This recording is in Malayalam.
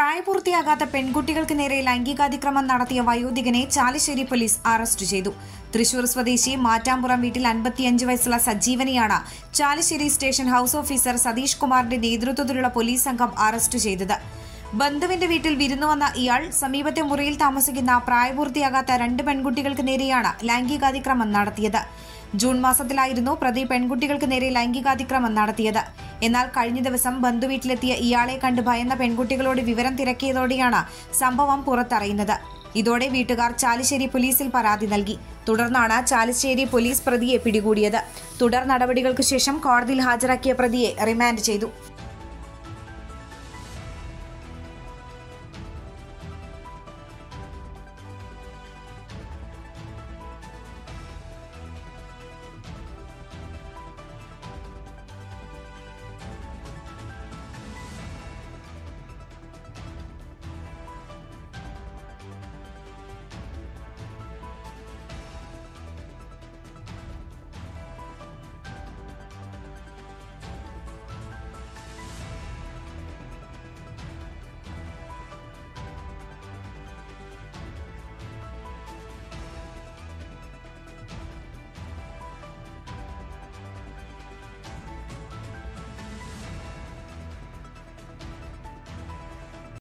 പ്രായപൂർത്തിയാകാത്ത പെൺകുട്ടികൾക്ക് നേരെ ലൈംഗികാതിക്രമം നടത്തിയ വയോധികനെ ചാലിശ്ശേരി പോലീസ് അറസ്റ്റ് ചെയ്തു തൃശൂർ സ്വദേശി മാറ്റാമ്പുറം വീട്ടിൽ അൻപത്തിയഞ്ച് വയസ്സുള്ള സജീവനെയാണ് Chalissery station house officer Satheesh കുമാറിന്റെ നേതൃത്വത്തിലുള്ള പോലീസ് സംഘം അറസ്റ്റ് ചെയ്തത് ബന്ധുവിന്റെ വീട്ടിൽ വിരുന്നു വന്ന ഇയാൾ സമീപത്തെ മുറിയിൽ താമസിക്കുന്ന പ്രായപൂർത്തിയാകാത്ത രണ്ട് പെൺകുട്ടികൾക്ക് നേരെയാണ് ലൈംഗികാതിക്രമം നടത്തിയത് ജൂൺ മാസത്തിലായിരുന്നു പ്രതി പെൺകുട്ടികൾക്ക് നേരെ ലൈംഗികാതിക്രമം നടത്തിയത് എന്നാൽ കഴിഞ്ഞ ദിവസം ബന്ധുവീട്ടിലെത്തിയ ഇയാളെ കണ്ട് ഭയന്ന പെൺകുട്ടികളോട് വിവരം തിരക്കിയതോടെയാണ് സംഭവം പുറത്തറിയുന്നത് ഇതോടെ വീട്ടുകാർ ചാലിശ്ശേരി പോലീസിൽ പരാതി നൽകി തുടർന്നാണ് ചാലിശ്ശേരി പോലീസ് പ്രതിയെ പിടികൂടിയത് തുടർ നടപടികൾക്ക് ശേഷം കോടതിയിൽ ഹാജരാക്കിയ പ്രതിയെ റിമാൻഡ് ചെയ്തു